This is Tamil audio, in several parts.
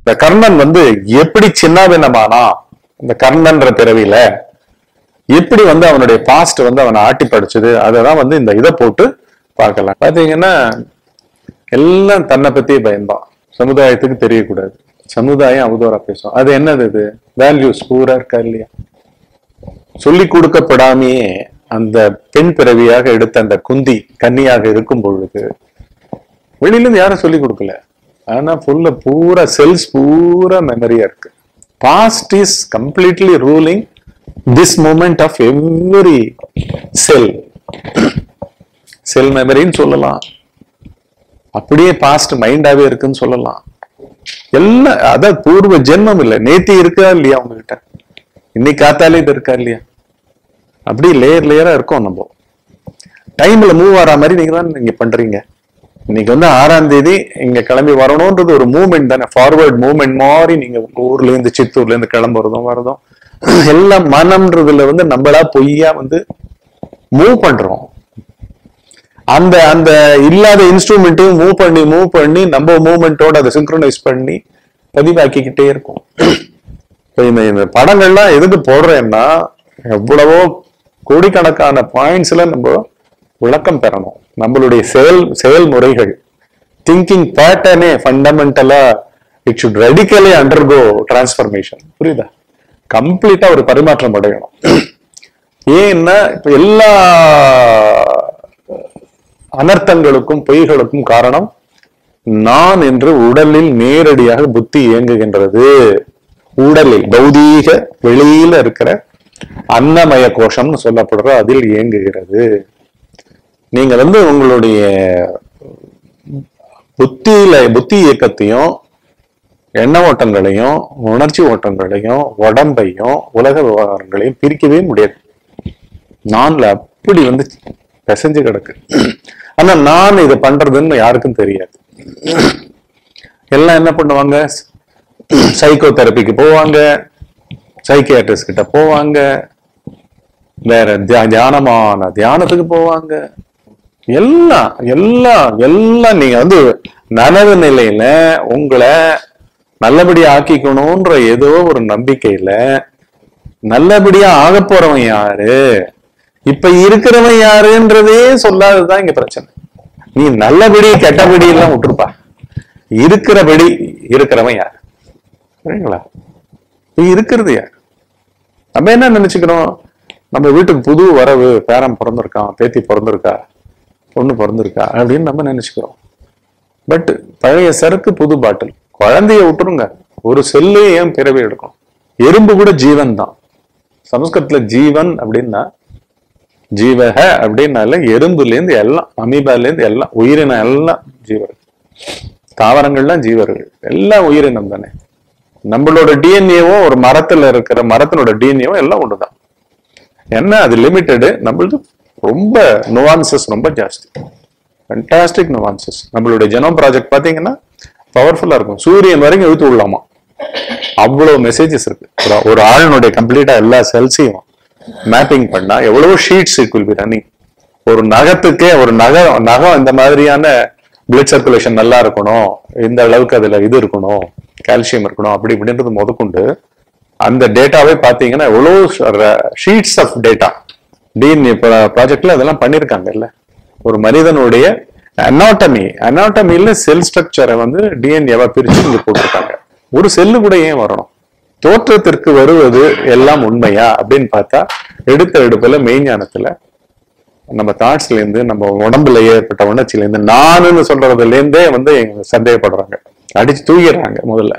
இந்த கர்ணன் வந்து எப்படி சின்னாபின்னமானா இந்த கர்ணன்ற பிறவியில எப்படி வந்து அவனுடைய பாஸ்ட் வந்து அவனை ஆட்டி படிச்சது அததான் வந்து இந்த இதை போட்டு பார்க்கலாம் பாத்தீங்கன்னா எல்லாம் தன்னை பத்தியே பயந்தான் சமுதாயத்துக்கு தெரியக்கூடாது சமுதாயம் அவதூறா பேசும் அது என்னது இது வேல்யூஸ் பூரா இருக்கா இல்லையா சொல்லி கொடுக்கப்படாமையே அந்த பெண் பிறவியாக எடுத்த அந்த குந்தி கன்னியாக இருக்கும் பொழுது வெளியில இருந்து யாரும் சொல்லி கொடுக்கல ஆனா ஃபுல்ல பூரா செல்ஸ் பூரா மெமரியா இருக்கு past is completely ruling this moment of every cell cell மெமரின்னு சொல்லலாம் அப்படியே பாஸ்ட் மைண்டாவே இருக்குன்னு சொல்லலாம் எல்லாம் அதான் பூர்வ ஜென்மம் இல்லை நேத்தி இருக்கா இல்லையா உங்ககிட்ட இன்னைக்கு காத்தாலே இது இருக்கா இல்லையா அப்படி லேயர் லேயரா இருக்கும் நம்ம டைம்ல மூவ் ஆற மாதிரி நீங்க தான் நீங்க பண்றீங்க இன்னைக்கு வந்து ஆறாம் தேதி இங்க கிளம்பி வரணும்ன்றது ஒரு மூவ்மெண்ட் தானே ஃபார்வர்ட் மூவ்மெண்ட் மாதிரி நீங்க ஊர்ல இருந்து சித்தூர்ல இருந்து கிளம்புறதும் வரதும் எல்லாம் மனம்ன்றதுல வந்து நம்மளா பொய்யா வந்து மூவ் பண்றோம் அந்த அந்த இல்லாத இன்ஸ்ட்ருமெண்ட்டையும் மூவ் பண்ணி மூவ் பண்ணி நம்ம மூவ்மெண்ட்டோட அதை சிங்க்ரனைஸ் பண்ணி பதிவாக்கிக்கிட்டே இருக்கும் இப்ப இந்த இந்த படங்கள்லாம் எதுக்கு போடுறேன்னா எவ்வளவோ கோடிக்கணக்கான பாயிண்ட்ஸ்ல நம்ம விளக்கம் பெறணும் நம்மளுடைய செயல் செயல்முறைகள் திங்கிங் பேட்டர்னே ஃபண்டமெண்டலா it should radically undergo transformation புரியுதா கம்ப்ளீட்டா ஒரு பரிமாற்றம் அடையணும் ஏன்னா இப்ப எல்லா அனர்த்தங்களுக்கும் பொய்களுக்கும் காரணம் நான் என்று உடலில் நேரடியாக புத்தி இயங்குகின்றது உடலில் பௌதீக வெளியில இருக்கிற அன்னமய கோஷம்னு சொல்லப்படுற அதில் இயங்குகிறது நீங்க வந்து உங்களுடைய புத்தியில புத்தி இயக்கத்தையும் எண்ண ஓட்டங்களையும் உணர்ச்சி ஓட்டங்களையும் உடம்பையும் உலக விவகாரங்களையும் பிரிக்கவே முடியாது நான்ல அப்படி வந்து பிசைஞ்சு கிடக்கு ஆனா நான் இதை பண்றதுன்னு யாருக்கும் தெரியாது எல்லாம் என்ன பண்ணுவாங்க சைக்கோ தெரப்பிக்கு போவாங்க சைக்கியாட்ரிஸ்ட் கிட்ட போவாங்க வேற தியா- தியானமான தியானத்துக்கு போவாங்க எல்லாம் எல்லாம் எல்லாம் நீங்க வந்து நனவு நிலையில உங்களை நல்லபடியா ஆக்கிக்கணும்ன்ற ஏதோ ஒரு நம்பிக்கையில நல்லபடியா ஆக போறவன் யாரு இப்ப இருக்கிறவன் யாருன்றதே சொல்லாததுதான் இங்க பிரச்சனை நீ நல்லபடி கெட்டபடி எல்லாம் விட்டுருப்பா இருக்கிறபடி இருக்கிறவன் யார் சரிங்களா இப்ப இருக்கிறது யார் நம்ம என்ன நினைச்சுக்கிறோம் நம்ம வீட்டுக்கு புது வரவு பேரன் பிறந்திருக்கான் பேத்தி பிறந்திருக்கா பொண்ணு பிறந்திருக்கா அப்படின்னு நம்ம நினைச்சுக்கிறோம் பட் பழைய சரக்கு புது பாட்டில் குழந்தைய விட்டுருங்க ஒரு செல்லே ஏன் பிறவி எடுக்கும் எறும்பு கூட ஜீவன் தான் சமஸ்கிருதத்துல ஜீவன் அப்படின்னா ஜீவக அப்படின்னால எறும்புல இருந்து எல்லாம் அமீபால இருந்து எல்லாம் உயிரினம் எல்லாம் ஜீவர்கள் தாவரங்கள்லாம் ஜீவர்கள் எல்லாம் உயிரினம் தானே நம்மளோட டிஎன்ஏவும் ஒரு மரத்துல இருக்கிற மரத்தினோட டிஎன்ஏவும் எல்லாம் ஒண்ணுதான் என்ன அது லிமிட்டெடு நம்மளது ரொம்ப நுவான்சஸ் ரொம்ப ஜாஸ்தி ஃபண்டாஸ்டிக் நுவான்சஸ் நம்மளுடைய ஜெனோம் ப்ராஜெக்ட் பாத்தீங்கன்னா பவர்ஃபுல்லா இருக்கும் சூரியன் வரைக்கும் இழுத்து விடலாமா அவ்வளவு மெசேஜஸ் இருக்கு ஒரு- ஒரு ஆளுனுடைய கம்ப்ளீட்டா எல்லா செல்ஸையும் மேப்பிங் பண்ணா எவ்வளவு sheets it will be running ஒரு நகத்துக்கே ஒரு நகம் நகம் இந்த மாதிரியான பிளட் சர்க்குலேஷன் நல்லா இருக்கணும் இந்த அளவுக்கு அதுல இது இருக்கணும் கால்சியம் இருக்கணும் அப்படி இப்படின்றது முதற்கொண்டு அந்த டேட்டாவே பாத்தீங்கன்னா எவ்வளவு ஷீட்ஸ் ஆஃப் டேட்டா டிஎன்ஏ ப்ராஜெக்ட்ல அதெல்லாம் பண்ணிருக்காங்கல்ல ஒரு மனிதனுடைய அனாட்டமி அனாட்டமில செல் ஸ்ட்ரக்சரை வந்து டிஎன்ஏவா பிரிச்சு இங்க போட்டிருக்காங்க ஒரு செல்லு கூட ஏன் வரணும் தோற்றத்திற்கு வருவது எல்லாம் உண்மையா அப்படின்னு பார்த்தா எடுத்த எடுப்புல மெய்ஞானத்துல நம்ம தாட்ஸ்ல இருந்து நம்ம உடம்புல ஏற்பட்ட உணர்ச்சியில இருந்து நானுன்னு சொல்றதுல இருந்தே வந்து எங்க சந்தேகப்படுறாங்க அடிச்சு தூக்கிடுறாங்க முதல்ல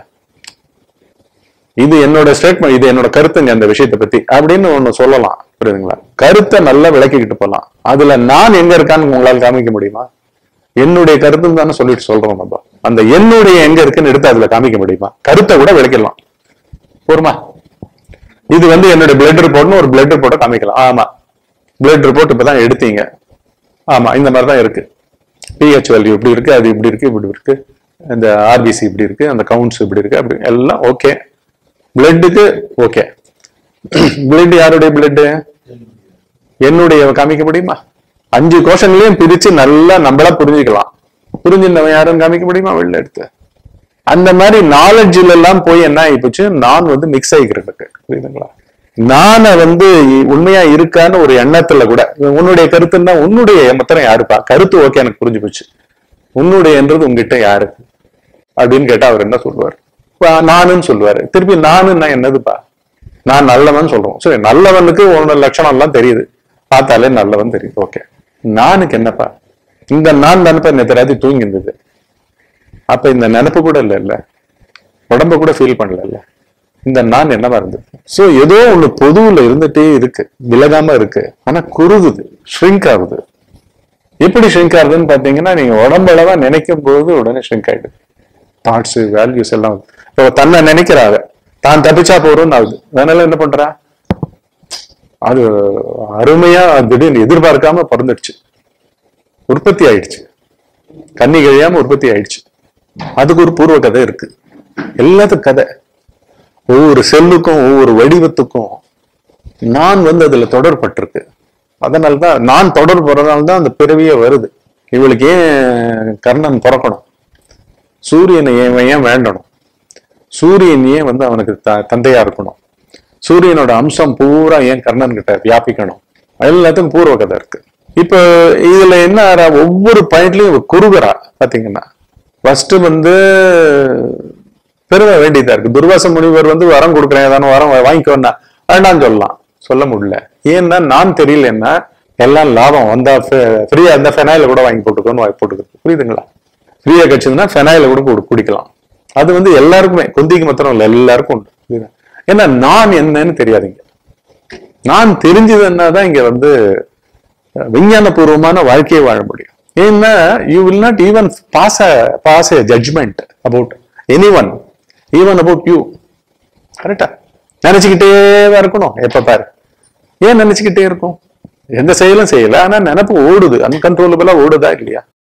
இது என்னோட ஸ்டேட்மெண்ட் இது என்னோட கருத்துங்க அந்த விஷயத்தை பத்தி அப்படின்னு ஒண்ணு சொல்லலாம் புரியுதுங்களா கருத்தை நல்லா விளக்கிக்கிட்டு போலாம் அதுல நான் எங்க இருக்கான்னு உங்களால காமிக்க முடியுமா என்னுடைய கருத்துன்னு தானே சொல்லிட்டு சொல்றோம் நம்ம அந்த என்னுடைய எங்க இருக்குன்னு எடுத்து அதுல காமிக்க முடியுமா கருத்தை கூட விளக்கிடலாம் போருமா இது வந்து என்னோட பிளட் ரிப்போர்ட்னு ஒரு பிளட் ரிப்போர்ட்டை காமிக்கலாம் ஆமா பிளட் ரிப்போர்ட் இப்பதான் எடுத்தீங்க ஆமா இந்த மாதிரி தான் இருக்கு பிஹெச் வேல்யூ இப்படி இருக்கு அது இப்படி இருக்கு இப்படி இருக்கு இந்த ஆர்பிசி இப்படி இருக்கு அந்த கவுண்ட்ஸ் இப்படி இருக்கு அப்படி எல்லாம் ஓகே பிளட்டுக்கு ஓகே பிளட் யாருடைய பிளட் என்னுடைய காமிக்க முடியுமா அஞ்சு கோஷங்களையும் பிரிச்சு நல்லா நம்மளா புரிஞ்சுக்கலாம் புரிஞ்சிருந்தவன் யாருன்னு காமிக்க முடியுமா வெளில எடுத்து அந்த மாதிரி நாலேஜ்ல எல்லாம் போய் என்ன ஆயிப்போச்சு நான் வந்து மிக்ஸ் ஆகிக்கிறது புரியுதுங்களா நானை வந்து உண்மையா இருக்கான்னு ஒரு எண்ணத்துல கூட உன்னுடைய கருத்துன்னா உன்னுடைய மொத்தம் யாருப்பா கருத்து ஓகே எனக்கு புரிஞ்சு போச்சு உன்னுடையன்றது உங்ககிட்ட யாருக்கு அப்படின்னு கேட்டா அவர் என்ன சொல்லுவார் "பா- நானுன்னு சொல்லுவாரு திருப்பி நானுன்னா என்னதுப்பா நான் நல்லவன் சொல்றோம் சரி நல்லவனுக்கு உன்னோட லட்சணம் எல்லாம் தெரியுது பார்த்தாலே நல்லவன் தெரியுது ஓகே நானுக்கு என்னப்பா இந்த நான் நினைப்ப நேற்று ராத்திரி தூங்கி இருந்தது அப்ப இந்த நினைப்பு கூட இல்ல இல்ல உடம்ப கூட ஃபீல் பண்ணல இந்த நான் என்னவா இருந்தது சோ ஏதோ ஒண்ணு பொதுவுல இருந்துட்டே இருக்கு விலகாம இருக்கு ஆனா குறுகுது ஷ்ரிங்க் ஆகுது எப்படி ஷ்ரிங்க் ஆகுதுன்னு பாத்தீங்கன்னா நீங்க உடம்பளவா நினைக்கும் போது உடனே ஷ்ரிங்க் ஆயிடுது தாட்ஸ் வேல்யூஸ் எல்லாம் வந்து. இப்போ தன்னை நினைக்கிறாங்க தான் தப்பிச்சா போறோம்னு ஆகுது அதனால என்ன பண்றா அது அருமையா திடீர்னு எதிர்பார்க்காம பிறந்துடுச்சு உற்பத்தி ஆயிடுச்சு கண்ணி கழியாம உற்பத்தி ஆயிடுச்சு அதுக்கு ஒரு பூர்வ கதை இருக்கு எல்லாத்துக்கும் கதை ஒவ்வொரு செல்லுக்கும் ஒவ்வொரு வடிவத்துக்கும் நான் வந்து அதுல தொடர்பட்டிருக்கு அதனால்தான் நான் தொடர் போறதுனால தான் அந்த பிறவியே வருது இவளுக்கு ஏன் கர்ணன் பிறக்கணும் சூரியனை ஏன் இவன் ஏன் வேண்டணும் சூரியன் ஏன் வந்து அவனுக்கு த- தந்தையா இருக்கணும் சூரியனோட அம்சம் பூரா ஏன் கர்ணன் கிட்ட வியாபிக்கணும் எல்லாத்துக்கும் பூர்வ கதை இருக்கு இப்ப இதுல என்ன ஆறா, ஒவ்வொரு பாயிண்ட்லயும் இவ குறுகுறா பாத்தீங்கன்னா ஃபர்ஸ்ட் வந்து பெருமை வேண்டியதா இருக்கு துர்வாச முனிவர் வந்து வரம் கொடுக்குறேன் ஏதாவது வரம் வா- வாங்கிக்கோன்னா வேண்டாம்னு சொல்லலாம் சொல்ல முடியல ஏன்னா நான் தெரியலன்னா எல்லாம் லாபம் வந்தா ஃப்ரீயா இருந்தா ஃபெனாயில கூட வாங்கி போட்டுக்கோன்னு வாங்கி போட்டுக்கிறது புரியுதுங்களா ஃப்ரீயா கிடைச்சதுன்னா ஃபெனாயில கூட குடி- குடிக்கலாம் அது வந்து எல்லாருக்குமே குந்திக்கு மாத்திரம் இல்லை எல்லாருக்கும் உண்டு புரியுதா? ஏன்னா நான் என்னன்னு தெரியாதுங்க நான் தெரிஞ்சதுன்னா தான் இங்க வந்து விஞ்ஞானபூர்வமான வாழ்க்கையை வாழ முடியும் ஏன்னா you will not even pass pass a judgement about anyone even about you கரெக்டா நினைச்சுக்கிட்டே தான் இருக்கணும் எப்ப பாரு ஏன் நினைச்சுக்கிட்டே இருக்கும் எந்த செயலும் செய்யல ஆனா நினப்பு ஓடுது அன்கன்ட்ரோலபிளா ஓடுதா இல்லையா